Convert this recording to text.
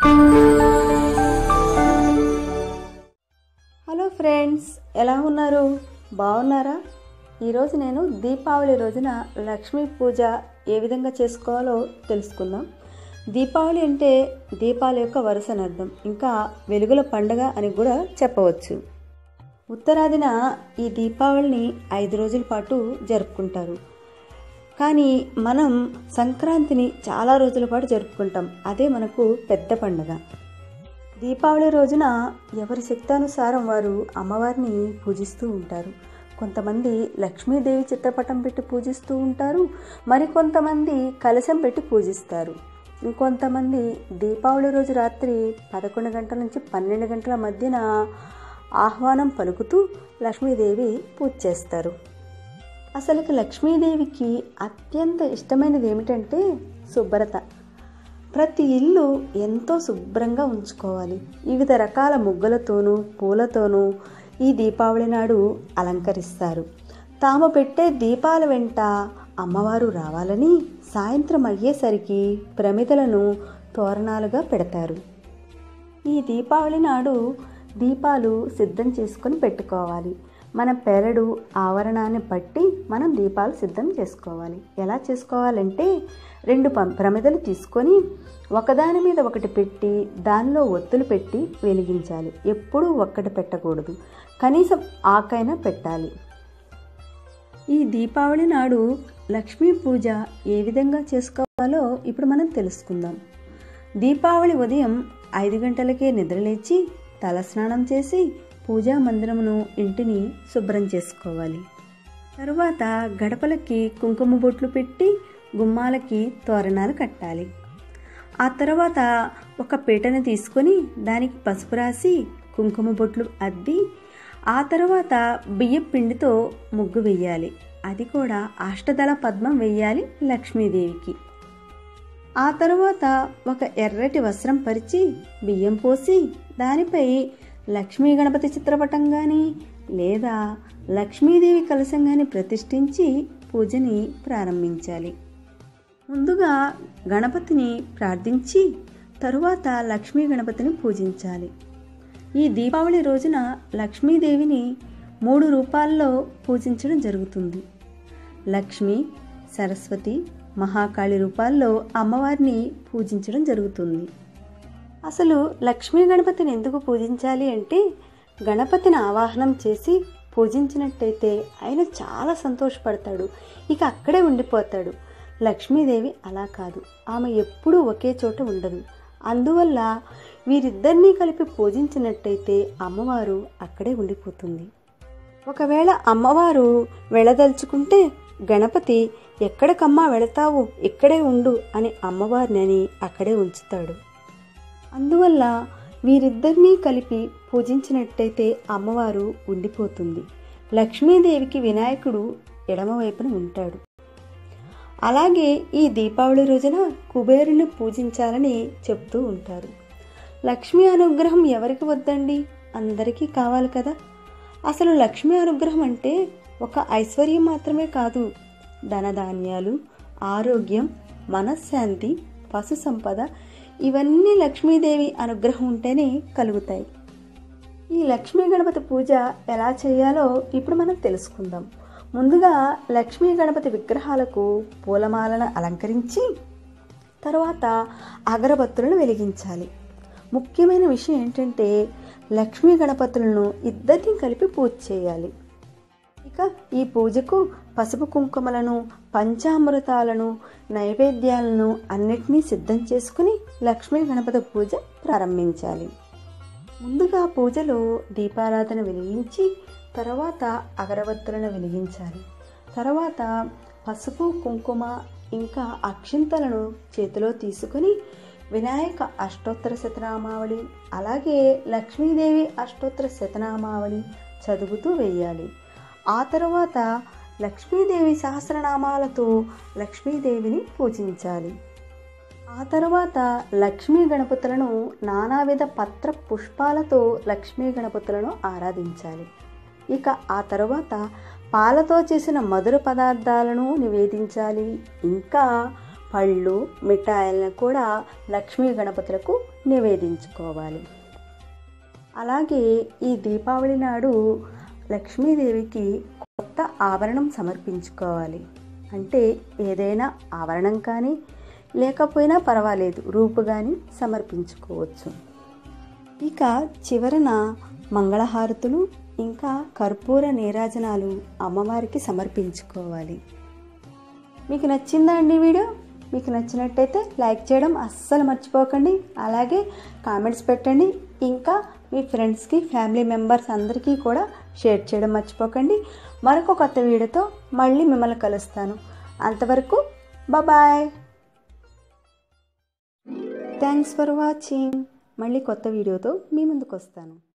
hello friends ఎలా ఉన్నారు బాగున్నారా ఈరోజు నేను దీపావళి రోజున లక్ష్మీ పూజ ఏ విధంగా చేసుకోవాలో తెలుసుకుందాం దీపావళి అంటే దీపాల యొక్క వరుస అర్థం ఇంకా వెలుగుల పండగ అని కూడా చెప్పవచ్చు ఉత్తరాదిన ఈ దీపావళిని ఐదు రోజుల పాటు జరుపుకుంటారు కానీ మనం సంక్రాంతిని చాలా రోజుల పాటు జరుపుకుంటాం అదే మనకు పెద్ద పండుగ దీపావళి రోజున ఎవరి శక్తానుసారం వారు అమ్మవారిని పూజిస్తూ ఉంటారు కొంతమంది లక్ష్మీదేవి చిత్రపటం పెట్టి పూజిస్తూ ఉంటారు మరికొంతమంది కలశం పెట్టి పూజిస్తారు ఇంకొంతమంది దీపావళి రోజు రాత్రి పదకొండు గంటల నుంచి పన్నెండు గంటల మధ్యన ఆహ్వానం పలుకుతూ లక్ష్మీదేవి పూజ చేస్తారు అసలుకి లక్ష్మీదేవికి అత్యంత ఇష్టమైనది ఏమిటంటే శుభ్రత ప్రతి ఇల్లు ఎంతో శుభ్రంగా ఉంచుకోవాలి వివిధ రకాల ముగ్గులతోనూ పూలతోనూ ఈ దీపావళి నాడు అలంకరిస్తారు తాము పెట్టే దీపాల వెంట అమ్మవారు రావాలని సాయంత్రం అయ్యేసరికి ప్రమిదలను తోరణాలుగా పెడతారు ఈ దీపావళి నాడు దీపాలు సిద్ధం చేసుకొని పెట్టుకోవాలి మన పెరడు ఆవరణాన్ని బట్టి మనం దీపాలు సిద్ధం చేసుకోవాలి ఎలా చేసుకోవాలంటే రెండు పం ప్రమిదలు తీసుకొని ఒకదాని మీద ఒకటి పెట్టి దానిలో ఒత్తులు పెట్టి వెలిగించాలి ఎప్పుడూ ఒక్కటి పెట్టకూడదు కనీసం ఆకైనా పెట్టాలి ఈ దీపావళి నాడు లక్ష్మీ పూజ ఏ విధంగా చేసుకోవాలో ఇప్పుడు మనం తెలుసుకుందాం దీపావళి ఉదయం ఐదు గంటలకే నిద్రలేచి తలస్నానం చేసి పూజా మందిరమును ఇంటిని శుభ్రం చేసుకోవాలి తరువాత గడపలకి కుంకుమ బొట్లు పెట్టి గుమ్మాలకి తోరణాలు కట్టాలి ఆ తర్వాత ఒక పీటను తీసుకొని దానికి పసుపు రాసి కుంకుమ బొట్లు అద్ది ఆ తర్వాత బియ్యం పిండితో ముగ్గు వెయ్యాలి అది కూడా అష్టదళ పద్మం వెయ్యాలి లక్ష్మీదేవికి ఆ తర్వాత ఒక ఎర్రటి వస్త్రం పరిచి బియ్యం పోసి దానిపై లక్ష్మీ గణపతి చిత్రపటం కానీ లేదా లక్ష్మీదేవి కలశం కానీ ప్రతిష్ఠించి పూజని ప్రారంభించాలి ముందుగా గణపతిని ప్రార్థించి తరువాత లక్ష్మీ గణపతిని పూజించాలి ఈ దీపావళి రోజున లక్ష్మీదేవిని మూడు రూపాల్లో పూజించడం జరుగుతుంది లక్ష్మి సరస్వతి మహాకాళి రూపాల్లో అమ్మవారిని పూజించడం జరుగుతుంది అసలు లక్ష్మీ గణపతిని ఎందుకు పూజించాలి అంటే గణపతిని ఆవాహనం చేసి పూజించినట్టయితే ఆయన చాలా సంతోషపడతాడు ఇక అక్కడే ఉండిపోతాడు లక్ష్మీదేవి అలా కాదు ఆమె ఎప్పుడూ ఒకే చోట ఉండదు అందువల్ల వీరిద్దరినీ కలిపి పూజించినట్టయితే అమ్మవారు అక్కడే ఉండిపోతుంది ఒకవేళ అమ్మవారు వెళ్ళదలుచుకుంటే గణపతి ఎక్కడికమ్మా వెళతావు ఇక్కడే ఉండు అని అమ్మవారిని అక్కడే ఉంచుతాడు అందువల్ల వీరిద్దరినీ కలిపి పూజించినట్టయితే అమ్మవారు ఉండిపోతుంది లక్ష్మీదేవికి వినాయకుడు ఎడమవైపున ఉంటాడు అలాగే ఈ దీపావళి రోజున కుబేరుని పూజించాలని చెప్తూ ఉంటారు లక్ష్మీ అనుగ్రహం ఎవరికి వద్దండి అందరికీ కావాలి కదా అసలు లక్ష్మీ అనుగ్రహం అంటే ఒక ఐశ్వర్యం మాత్రమే కాదు ధనధాన్యాలు ఆరోగ్యం మనశ్శాంతి పశు సంపద ఇవన్నీ లక్ష్మీదేవి అనుగ్రహం ఉంటేనే కలుగుతాయి ఈ లక్ష్మీ గణపతి పూజ ఎలా చేయాలో ఇప్పుడు మనం తెలుసుకుందాం ముందుగా లక్ష్మీ గణపతి విగ్రహాలకు పూలమాలను అలంకరించి తర్వాత అగరబత్తులను వెలిగించాలి ముఖ్యమైన విషయం ఏంటంటే లక్ష్మీ గణపతులను ఇద్దరిని కలిపి పూజ చేయాలి ఇక ఈ పూజకు పసుపు కుంకుమలను పంచామృతాలను నైవేద్యాలను అన్నిటినీ సిద్ధం చేసుకుని లక్ష్మీ గణపతి పూజ ప్రారంభించాలి ముందుగా పూజలో దీపారాధన వెలిగించి తర్వాత అగరబత్తులను వెలిగించాలి తర్వాత పసుపు కుంకుమ ఇంకా అక్షింతలను చేతిలో తీసుకొని వినాయక అష్టోత్తర శతనామావళి అలాగే లక్ష్మీదేవి అష్టోత్తర శతనామావళి చదువుతూ వేయాలి ఆ తర్వాత లక్ష్మీదేవి సహస్రనామాలతో లక్ష్మీదేవిని పూజించాలి ఆ తర్వాత లక్ష్మీ గణపతులను నానావిధ పత్ర పుష్పాలతో లక్ష్మీ గణపతులను ఆరాధించాలి ఇక ఆ తర్వాత పాలతో చేసిన మధుర పదార్థాలను నివేదించాలి ఇంకా పళ్ళు మిఠాయిలను కూడా లక్ష్మీ గణపతులకు నివేదించుకోవాలి అలాగే ఈ దీపావళి నాడు లక్ష్మీదేవికి కొత్త ఆభరణం సమర్పించుకోవాలి అంటే ఏదైనా ఆభరణం కానీ లేకపోయినా పర్వాలేదు రూపు కానీ సమర్పించుకోవచ్చు ఇక చివరన మంగళహారతులు ఇంకా కర్పూర నీరాజనాలు అమ్మవారికి సమర్పించుకోవాలి మీకు నచ్చిందా అండి వీడియో మీకు నచ్చినట్టయితే లైక్ చేయడం అస్సలు మర్చిపోకండి అలాగే కామెంట్స్ పెట్టండి ఇంకా మీ ఫ్రెండ్స్కి ఫ్యామిలీ మెంబర్స్ అందరికీ కూడా షేర్ చేయడం మర్చిపోకండి మరొక కొత్త వీడియోతో మళ్ళీ మిమ్మల్ని కలుస్తాను అంతవరకు బాయ్ థ్యాంక్స్ ఫర్ వాచింగ్ మళ్ళీ కొత్త వీడియోతో మీ ముందుకు వస్తాను